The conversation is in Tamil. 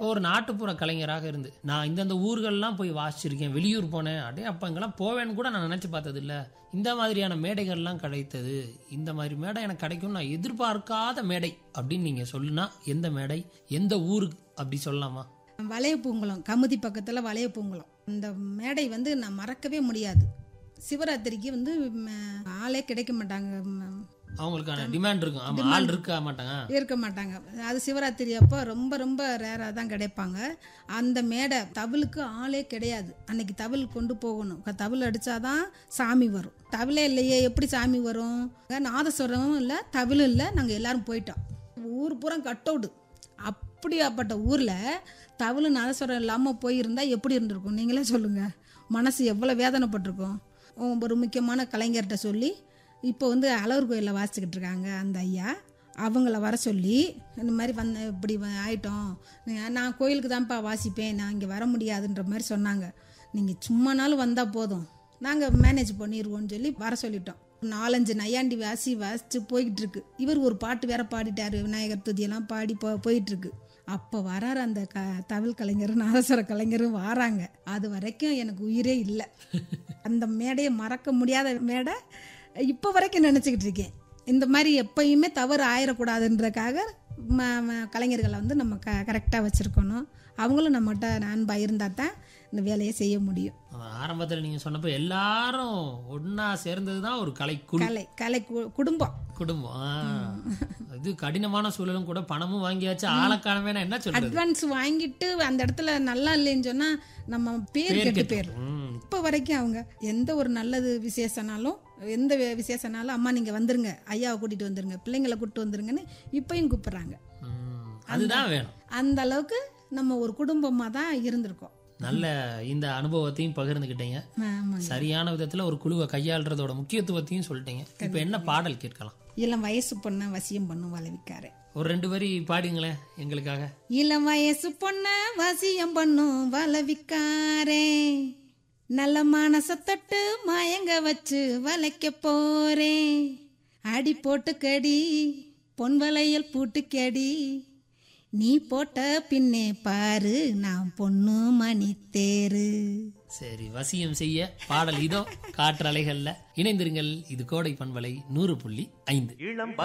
ஒரு நாட்டுப்புற கலைஞராக இருந்து நான் இந்தந்த ஊர்கள்லாம் போய் வாசிச்சிருக்கேன் வெளியூர் போனேன் அடே அப்ப இங்கெல்லாம் போவேன்னு கூட நான் நினைச்சு பார்த்தது இல்ல இந்த மாதிரியான மேடைகள்லாம் கிடைத்தது இந்த மாதிரி மேடை எனக்கு கிடைக்கும் நான் எதிர்பார்க்காத மேடை அப்படின்னு நீங்க சொல்லுனா எந்த மேடை எந்த ஊரு அப்படி சொல்லலாமா வளையப்பூங்குளம் கமுதி பக்கத்தில் வளையப்பூங்குளம் இந்த மேடை வந்து நான் மறக்கவே முடியாது சிவராத்திரிக்கு வந்து ம, ஆளே கிடைக்க மாட்டாங்க ம, அவங்களுக்கான டிமாண்ட் இருக்கும் ஆமா ஆள் இருக்க மாட்டாங்க இருக்க மாட்டாங்க அது சிவராத்திரி அப்போ ரொம்ப ரொம்ப ரேராக தான் கிடைப்பாங்க அந்த மேடை தவிலுக்கு ஆளே கிடையாது அன்னைக்கு தவில் கொண்டு போகணும் க- தவில் அடித்தாதான் சாமி வரும் தவிலே இல்லையே எப்படி சாமி வரும் நாதஸ்வரமும் இல்லை தவிலும் இல்லை நாங்கள் எல்லாரும் போயிட்டோம் ஊர் பூரா கட்டவுடு அப்படியாப்பட்ட ஊரில் தவிழு நாதஸ்வரம் இல்லாமல் போயிருந்தா எப்படி இருந்திருக்கும் நீங்களே சொல்லுங்கள் மனசு எவ்வளோ வேதனைப்பட்டிருக்கும் ஒரு முக்கியமான கலைஞர்கிட்ட சொல்லி இப்போ வந்து அழகர் கோயிலில் வாசிச்சுக்கிட்டு இருக்காங்க அந்த ஐயா அவங்கள வர சொல்லி இந்த மாதிரி வந்த இப்படி வ- ஆயிட்டோம் நீ- நான் கோயிலுக்கு தான்ப்பா வாசிப்பேன் நான் இங்கே வர முடியாதுன்ற மாதிரி சொன்னாங்க நீங்கள் சும்மானாலும் வந்தால் போதும் நாங்கள் மேனேஜ் பண்ணிடுவோம்னு சொல்லி வர சொல்லிட்டோம் நாலஞ்சு நையாண்டி வாசி வாசிச்சு போய்கிட்டு இருக்கு இவர் ஒரு பாட்டு வேற பாடிட்டாரு விநாயகர் துதியெல்லாம் பாடி போ போயிட்டு இருக்கு அப்போ வராரு அந்த க தவில் கலைஞரும் நாதஸ்வர கலைஞரும் வாராங்க அது வரைக்கும் எனக்கு உயிரே இல்லை அந்த மேடையை மறக்க முடியாத மேடை இப்போ வரைக்கும் நினச்சிக்கிட்டு இருக்கேன் இந்த மாதிரி எப்பயுமே தவறு ஆயிடக்கூடாதுன்றக்காக ம ம- கலைஞர்களை வந்து நம்ம க கரெக்டாக வச்சுருக்கணும் அவங்களும் நம்மகிட்ட அன்பாக இருந்தால் தான் இந்த வேலையை செய்ய முடியும் ஆரம்பத்துல நீங்க சொன்னப்ப எல்லாரும் ஒண்ணா சேர்ந்தது தான் ஒரு கலைக்குழு கலை கலை கு- குடும்பம் குடும்பம் ஆ. இது கடினமான சூழலும் கூட பணமும் வாங்கியாச்சு ஆளக்கானவேனா என்ன சொல்றது அட்வான்ஸ் வாங்கிட்டு அந்த இடத்துல நல்லா இல்லைன்னு சொன்னா நம்ம பேர் கெட்டு பேர் ம். இப்போ வரைக்கும் அவங்க எந்த ஒரு நல்லது விசேஷனாலும் எந்த வி- விசேஷனாலும் அம்மா நீங்க வந்துருங்க ஐயாவை கூட்டிட்டு வந்துருங்க பிள்ளைங்களை கூட்டிட்டு வந்துருங்கன்னு இப்பயும் கூப்பிடுறாங்க ம். அதுதான் வேணும் அந்த அளவுக்கு நம்ம ஒரு குடும்பமா தான் இருந்திருக்கோம் நல்ல இந்த அனுபவத்தையும் பகிர்ந்துக்கிட்டீங்க ஆமாங்க சரியான விதத்துல ஒரு குழுவை கையாளுறதோட முக்கியத்துவத்தையும் சொல்லிட்டீங்க இப்ப என்ன பாடல் கேட்கலாம் இளம் வயசு பொண்ணை வசியம் பண்ணும் வளவிக்காரே ஒரு ரெண்டு வரி பாடுங்களேன் எங்களுக்காக இளம் வயசு பொண்ண வசியம் பண்ணும் வளவிக்காரே நல்ல மனச தொட்டு மயங்க வச்சு வளைக்க போறேன் அடி போட்டு கடி பொன் வளையல் பூட்டு கடி நீ போட்ட பின்னே பாரு நான் பொண்ணு மணி தேரு சரி வசியம் செய்ய பாடல் இதோ காற்றலைகள்ல இணைந்திருங்கள் இது கோடை பண்பலை நூறு புள்ளி ஐந்து இளம்